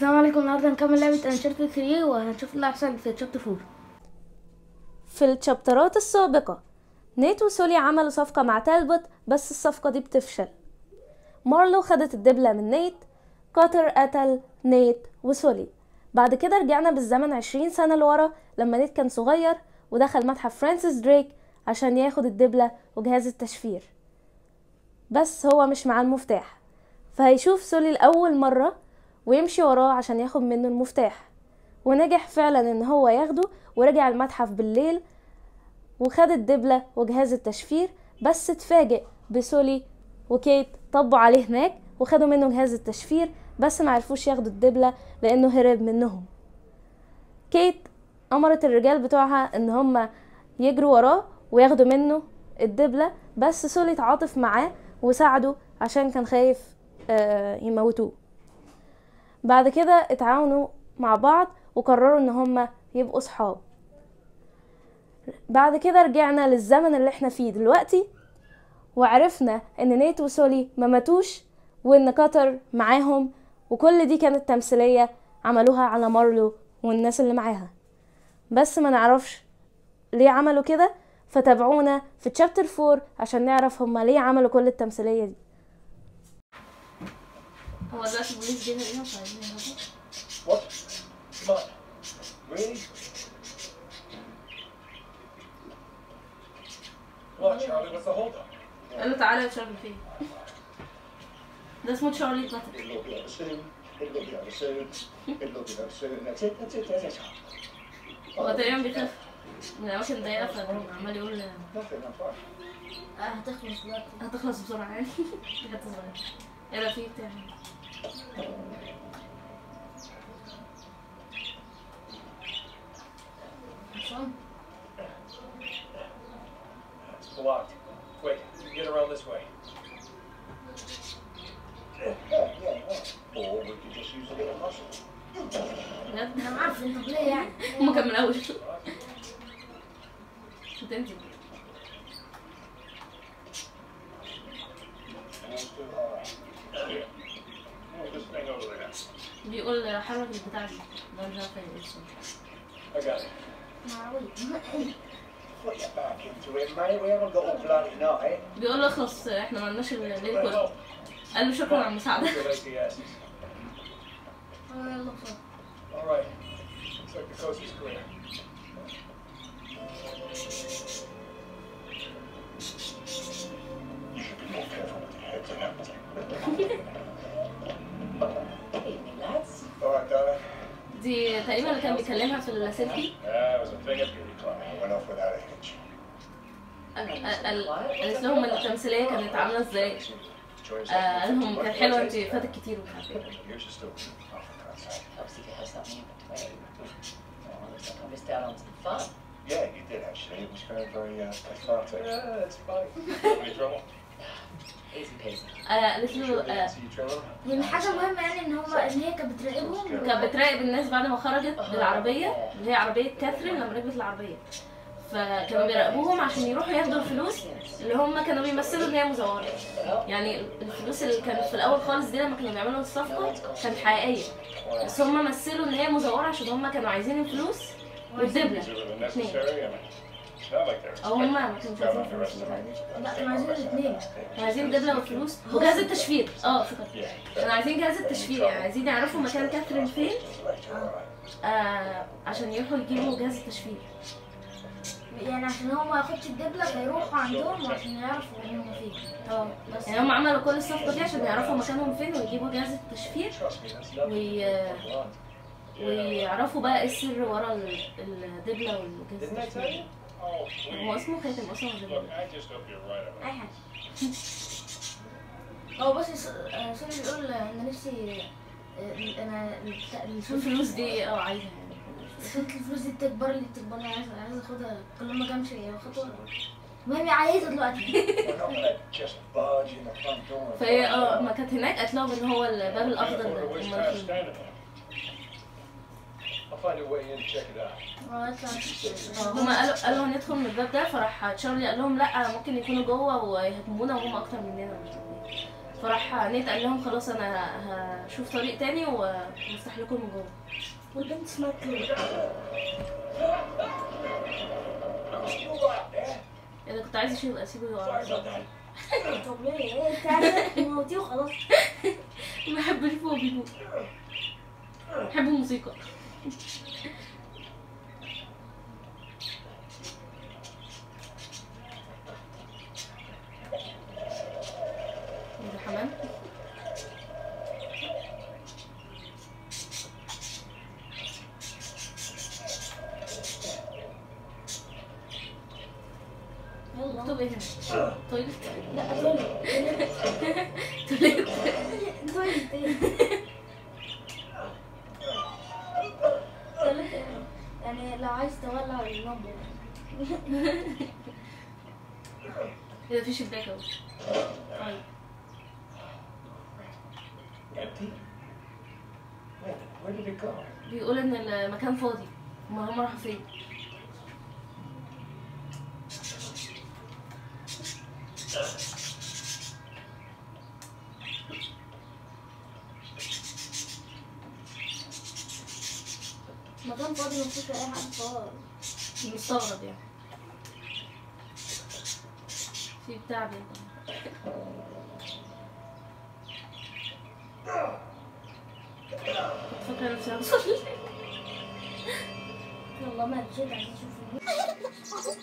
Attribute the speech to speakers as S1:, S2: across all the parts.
S1: السلام عليكم النهارده هنكمل لعبة انشارتد 3 وهنشوف اللي هيحصل في تشابتر 4
S2: في الشابترات السابقة نيت وسولي عملوا صفقة مع تالبوت بس الصفقة دي بتفشل مارلو خدت الدبلة من نيت كاتر قتل نيت وسولي بعد كده رجعنا بالزمن عشرين سنة لورا لما نيت كان صغير ودخل متحف فرانسيس دريك عشان ياخد الدبلة وجهاز التشفير بس هو مش معاه المفتاح فهيشوف سولي لأول مرة ويمشي وراه عشان ياخد منه المفتاح ونجح فعلا ان هو ياخده ورجع المتحف بالليل وخد الدبلة وجهاز التشفير بس اتفاجئ بسولي وكيت طبوا عليه هناك وخدوا منه جهاز التشفير بس معرفوش ياخدوا الدبلة لانه هرب منهم كيت امرت الرجال بتوعها ان هما يجروا وراه وياخدوا منه الدبلة بس سولي تعاطف معاه وساعده عشان كان خايف آه، يموتوه بعد كده اتعاونوا مع بعض وقرروا ان هما يبقوا صحاب بعد كده رجعنا للزمن اللي احنا فيه دلوقتي وعرفنا ان نيت وسولي ما ماتوش وان قطر معاهم وكل دي كانت تمثيلية عملوها على مارلو والناس اللي معاها بس ما نعرفش ليه عملوا كده فتابعونا في تشابتر 4 عشان نعرف هما ليه عملوا كل التمثيلية دي
S1: هو دلوقتي البوليس جه هنا فعايزين يهربوا
S3: What? Come on. Really? What, Charlie? What's the holdup?
S1: قال له تعالى يا شارلي فين ده اسمه تشارلي كاتر
S3: It'll be over soon. It'll be over soon. It'll be over soon. That's it. That's it. That's it.
S1: هو تقريبا بيخاف من الأماكن الضيقة فعمال يقول
S3: Nothing. I'm fine.
S1: هتخلص دلوقتي هتخلص بسرعة يعني دي حتة صغيرة ايه ده في بتاع حصان
S3: It's blocked. Wait. You can get around this way. Yeah, yeah, yeah. Or we could just use a little muscle.
S1: بجد
S4: انا عارف انت ليه يعني
S1: هما كان من الأول هتنزل
S3: Here. Move this thing over there.
S1: بيقول حرك البتاع دي ده مش عارفة ايه اسمه
S3: I got it.
S4: معقول
S3: Put your back into it, mate. We haven't got all bloody night.
S1: بيقول له اخلص احنا ما لناش الليل كله قال له شكرا على المساعدة
S3: Your lazy asses.
S4: يلا بسرعة
S3: All right. Looks like the coast is clear. You should be more careful with your heads and
S5: Evening, lads.
S3: All right, darling.
S1: دي تقريبا اللي كان بيكلمها في اللاسلكي
S3: That was a thing of beauty, Clyde. I went off without a hitch.
S1: قال- قال- قالت لهم التمثيلية كانت عاملة ازاي
S3: Enjoy yourself.
S1: آه، قال لهم كان حلوة انت فاتك كتير ومش عارفة ايه
S3: Here's your stool. Oh, for God's sake.
S5: Obviously, you have something in between. Oh, looks like I missed out on some fun.
S3: Yeah, you did actually. It was very, very uh, cathartic. Yeah, it's funny. Any trouble?
S5: Easy peasy.
S1: آه، قالت
S3: You
S1: له
S3: sure they
S1: آه،
S3: didn't see you trailing?
S4: من حاجة مهمة يعني ان هما ان هي كانت بتراقبهم
S1: كانت بتراقب الناس بعد ما خرجت بالعربية اللي هي عربية كاثرين لما ركبت العربية فكانوا بيراقبوهم عشان يروحوا ياخدوا الفلوس اللي هم كانوا بيمثلوا ان هي مزورة يعني الفلوس اللي كانت في الاول خالص دي لما كانوا بيعملوا الصفقة كانت حقيقية بس هم مثلوا ان هي مزورة عشان هم كانوا عايزين الفلوس والدبلة
S3: Is it really necessary? I mean, it's not like they're
S1: او هم ما
S3: expecting
S1: كانوش
S3: to
S1: عايزين
S3: have
S1: فلوس
S3: underestimated.
S4: لا كانوا عايزين الاثنين
S1: كانوا عايزين الدبلة والفلوس وجهاز التشفير اه افتكرت
S3: Yeah.
S1: كانوا عايزين جهاز التشفير يعني عايزين يعرفوا مكان كاثرين فين
S3: Later, all right.
S1: آه عشان يروحوا يجيبوا جهاز التشفير
S4: يعني عشان هو ما ياخدش الدبلة فيروحوا عندهم عشان يعرفوا ان هم فين
S1: اه
S4: بس
S1: يعني هم عملوا كل الصفقة دي عشان يعرفوا مكانهم فين ويجيبوا جهاز التشفير
S3: Trust me, that's nothing.
S1: وي...
S3: What?
S1: ويعرفوا بقى ايه السر ورا ال- الدبلة والجهاز
S3: Didn't I tell
S1: التشفير
S3: you? Oh,
S1: هو
S3: please.
S1: اسمه خاتم اصلا ولا
S3: Look,
S1: دبلة؟
S3: I just hope you're right about
S4: اي حاجة هو بس س- آه، سوري بيقول انا نفسي آه، انا البتاع- الفلوس
S1: الفلوس دي اه عايزها يعني
S4: سلك الفلوس دي بتكبر لي بتكبر لي عايز عايز اخدها كل ما اجي امشي خطوه المهم عايزها دلوقتي
S3: We're not gonna just barge in the front door. and
S1: فهي
S3: find
S1: اه
S3: out.
S1: ما كانت هناك قالت لهم ان هو الباب الاخضر
S3: Can't
S1: ده
S3: afford to waste
S1: هم
S3: time
S1: رايحين.
S3: standing there. I'll find a way in to check it out.
S4: اه يطلع
S1: اه هما قالوا قالوا هندخل من الباب ده فراح تشارلي قال لهم لا ممكن يكونوا جوه ويهاجمونا وهم اكتر مننا مش عارف ايه فراح نيت قال لهم خلاص انا هشوف طريق تاني و- وافتح لكم من جوه
S4: والبنت اسمها كلوي
S1: انا كنت عايزه اشيل اسيبه يقع
S4: طب ليه ايه انت عايزه تموتيه وخلاص
S1: ما بحبش فوق بيموت بحب الموسيقى ده حمام
S4: يلا
S1: مكتوب ايه هنا؟ تويلت
S4: لا تولد
S1: تويلت
S4: تولد ايه تولد ايه يعني لو عايز تولع النبض
S1: ايه ده في شباك اهو طيب
S3: Empty? Wait, where did it go?
S1: بيقول ان المكان فاضي ما هم راحوا فين
S4: مكان فاضي مفيش اي حد فاضي
S1: مستغرب يعني في بتاع بيطلع كنت فاكرة نفسي هوصل
S4: يلا ما مشيت عايز اشوف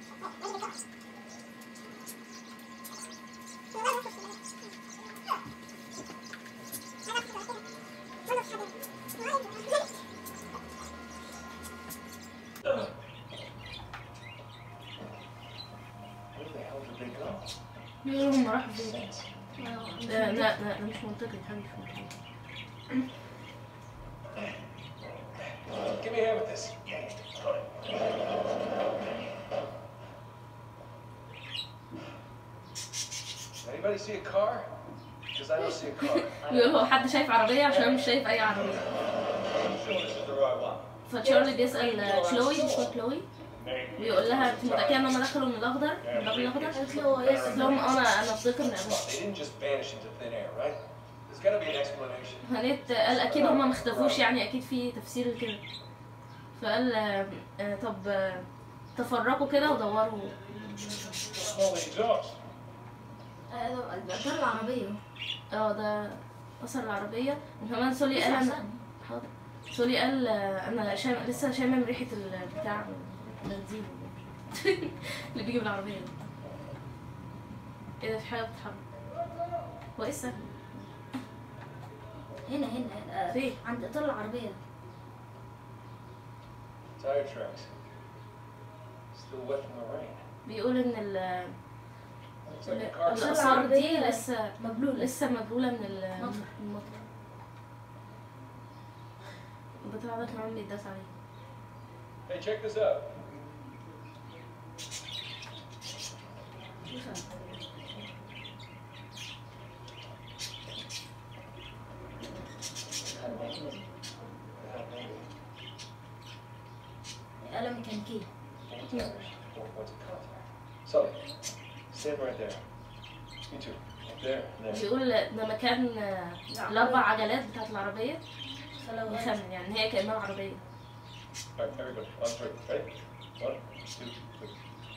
S3: Where the hell did they go?
S1: بيقولوا هم راحوا فين لا لا لا ده مش منطقي حاجة مش منطقي
S3: Give me a hand with this. Anybody see a car? Because I don't see a car.
S1: بيقول هو حد شايف عربية عشان أنا مش شايف أي عربية
S3: sure this is the right one.
S1: فتشارلي بيسأل كلوي دي اسمها كلوي بيقول لها انت متأكدة ان هم دخلوا من الأخضر من الباب الأخضر؟
S4: قالت له يس
S1: قالت لهم اه انا انا افتكر ان
S3: They didn't just vanish into thin air, right? There's got to be an explanation.
S1: هنيت قال اكيد هما ما اختفوش يعني اكيد في تفسير لكده فقال آه، آه، طب آه، تفرقوا كده ودوروا
S3: Smell the exhaust.
S4: الأجار العربية
S1: اه ده اثر العربيه وكمان سولي قال انا حاضر سولي قال آه، انا شام... لسه شامم ريحه البتاع البنزين اللي بيجي بالعربيه ده. ايه ده في حاجه بتتحرك هو ايه السهم
S4: هنا هنا آه،
S1: فين؟
S4: عند إطار العربية
S3: Tire tracks. Still wet from the rain.
S1: بيقول ان ال-
S3: Looks like a car.
S1: ال- الاثار دي
S4: العربية
S1: لسه
S4: مبلولة
S1: لسه مبلوله من ال-
S4: مطر.
S1: من المطر البتاع ده كمان بيتداس عليه
S3: Hey, check this out.
S5: Kind of mechanism.
S4: آلة ميكانيكية
S3: Four tires, four points of contact. Sully, stand right there. You too. Up there, and there.
S1: بيقول ده مكان آه، الاربع عجلات بتاعت العربيه
S4: فلو
S1: يخمن يعني هي كانها عربيه
S3: All right, everybody, on three. Ready? One, two, three.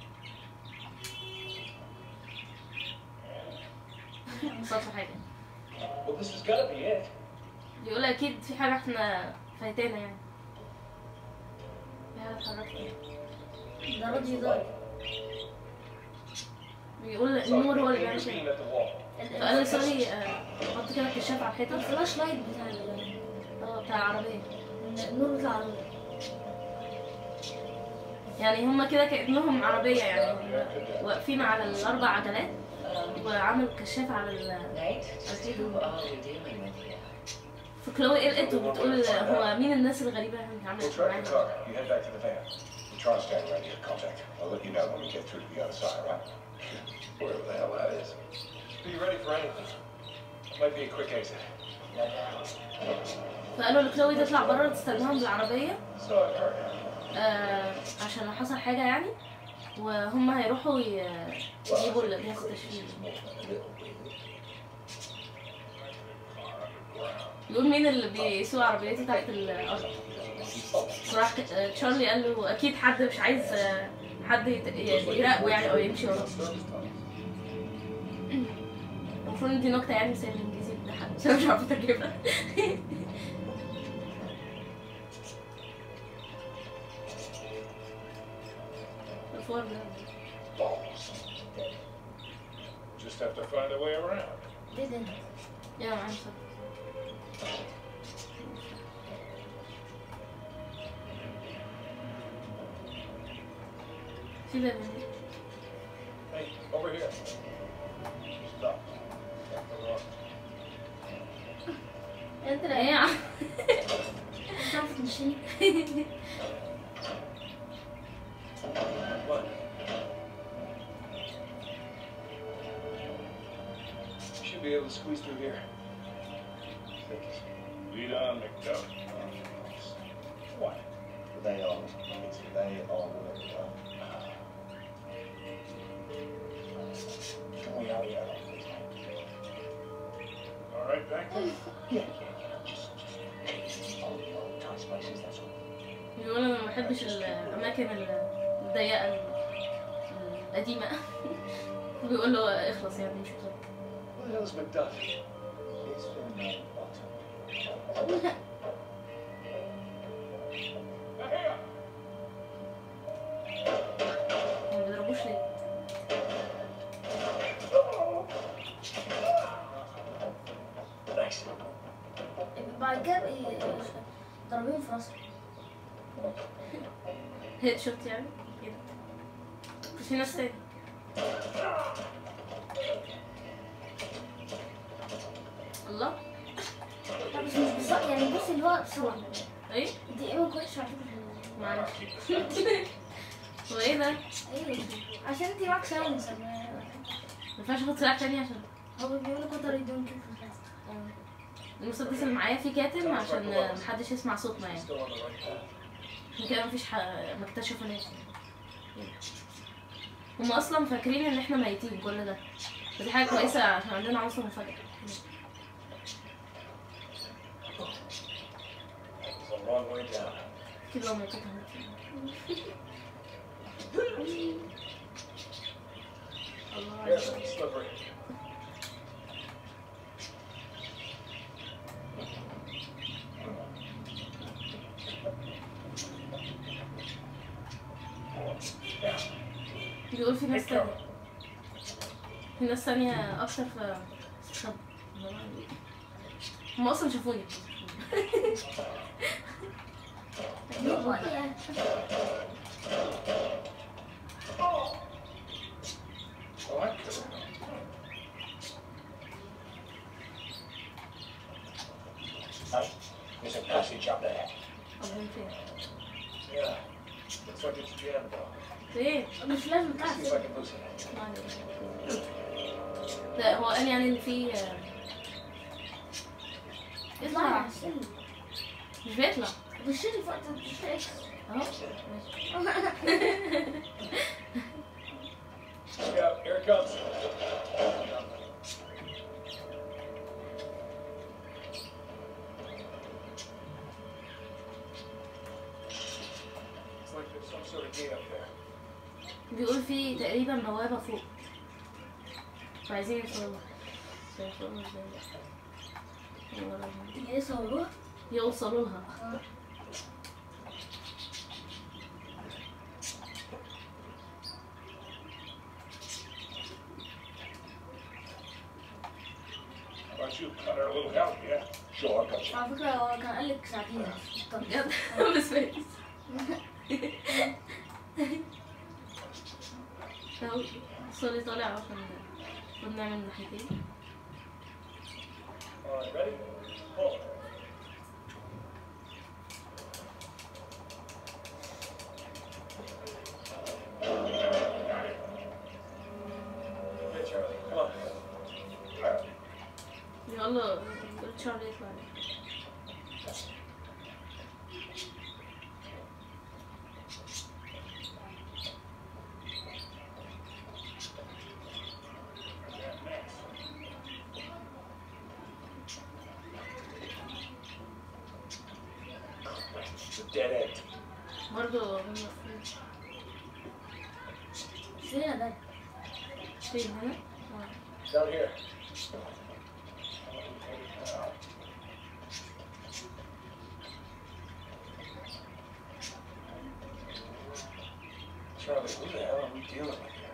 S1: صدفه حاجه
S3: Well, this has got to be it.
S1: بيقول اكيد في حاجه احنا فايتانا يعني في حاجه اتحركت
S4: ده راديو ضايع
S1: بيقول
S3: Sully,
S1: النور هو اللي
S3: aim
S1: بيعمل
S3: your
S1: كده
S3: beam at the wall.
S1: فقال لسولي آه، حط كده الكشاف على الحيطه
S4: الفلاش لايت بتاع ال-
S1: اه بتاع العربيه
S4: النور بتاع العربية
S1: يعني هما كده كانهم عربيه يعني واقفين على الاربع عجلات
S5: Um,
S1: وعملوا كشاف على ال
S5: Nate, just who are we dealing with here?
S1: فكلوي قلقت وبتقول هو مين الناس الغريبه اللي
S3: We'll
S1: عملت
S3: track your
S1: معانا
S3: car. You head back to the van. The char's standing right here. Contact. I'll let you know when we get through to the other side, right? Wherever the hell that is. Be ready for anything. Might be a quick exit.
S5: No doubt.
S1: فقالوا لكلوي تطلع بره تستناهم بالعربيه
S3: So I've heard.
S1: آه عشان لو حصل حاجه يعني وهم هيروحوا ي- يجيبوا الجهاز التشغيل
S3: ground.
S1: يقول مين اللي بيسوق عربيتي تحت الارض وراح ك- آه، تشارلي قال له اكيد حد مش عايز آه، حد يت- ي- يراقبه يعني او يمشي وراه المفروض ان دي نكته يعني بس هي بالانجليزي بتضحك بس انا مش عارفه اترجمها الفور ده
S3: Balls. Just have to find a way around.
S4: didn't
S1: يا معلم صح في باب هنا.
S3: Hey, over here. Stop. Stop the road.
S4: انت
S1: ايه
S4: لا
S1: يا عم
S4: مش عارف تمشيني
S3: What? You should be able to squeeze through here. Lead on, McDuck. What?
S6: They are. It's they are work.
S3: Can we out here? All right, back there?
S6: Yeah. Just, just old, old tight spaces. That's all.
S1: بيقول انا ما بحبش الاماكن الضيقه ال- القديمه بيقول له اخلص يعني مش مطلوب
S3: Who the hell is McDuck?
S6: It's been uh, bottom.
S3: Hey,
S1: ما بيضربوش ليه
S3: Thanks.
S4: بعد كده بقى ضربين في راسي
S1: هيد شوت يعني كده بس في ناس تاني الله
S4: لا بس مش بالظبط يعني بص اللي هو بسرعة
S1: ايه
S4: دي ايوه كويس على فكرة
S1: معلش هو ايه ده؟
S4: ايوه عشان انت معاك سايلنس
S1: ما ينفعش اخد سلاح تاني عشان
S4: هو بيقول لك وتر يدون كده
S1: المسدس اللي معايا فيه كاتم عشان محدش يسمع صوتنا يعني
S3: Still on the right path.
S1: عشان كده مفيش ح... ما اكتشفوناش هم اصلا فاكرين ان احنا ميتين كل ده ودي حاجه كويسه عشان عندنا عنصر مفاجاه
S3: It's a long way down.
S1: كده موتتهم الله
S3: Careful,
S1: أكبر.
S3: it's slippery.
S1: بيقول في ناس تانية في ناس تانية أكتر في استخبى هم أصلا شافوني
S3: What?
S6: Hey, there's a passage up there.
S1: قاعدين فين
S3: Yeah. Looks like it's jammed though.
S1: فين
S4: مش لازم
S3: See if I
S4: تعرف
S3: can loosen it.
S1: لا هو قال يعني إن في
S4: اطلع
S1: يطلع
S4: استنى
S1: مش بيطلع
S4: بشيل فوق مش اكس
S1: أهو ماشي.
S3: Look out, here it comes. Looks like there's some sort of gate up there.
S1: بيقول في تقريبا بوابة فوق فعايزين يوصلوا لها. بس هيوصلوا ازاي بقى؟
S4: تيجي لسه وروح
S1: يوصلوا لها
S3: How about you? Got her a little help, yeah?
S6: Sure, I got you.
S4: على فكرة هو كان قال لك ساعتين طب
S1: بجد بس فايز اهو سوري طالع عشان المفروض نعمل ناحيتين
S3: All right, ready? Pull. Hey, Charlie, come on.
S1: يقول له يقول تشارلي يطلع
S3: It's a dead end.
S1: برضه
S4: فين ده
S1: فين هنا
S3: Down here. Charlie, who the hell are we dealing with here?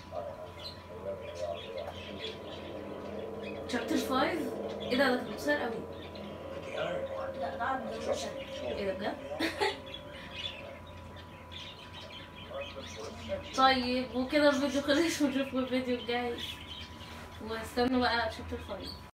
S1: شابتر 5 ايه ده ده كان قصير قوي
S3: The iron mark.
S4: لا ده عرض ده
S3: Trust
S4: مش
S3: me.
S1: ايه ده بجد طيب وكده الفيديو خلص ونشوفكم الفيديو الجاي واستنوا بقى شابتر 5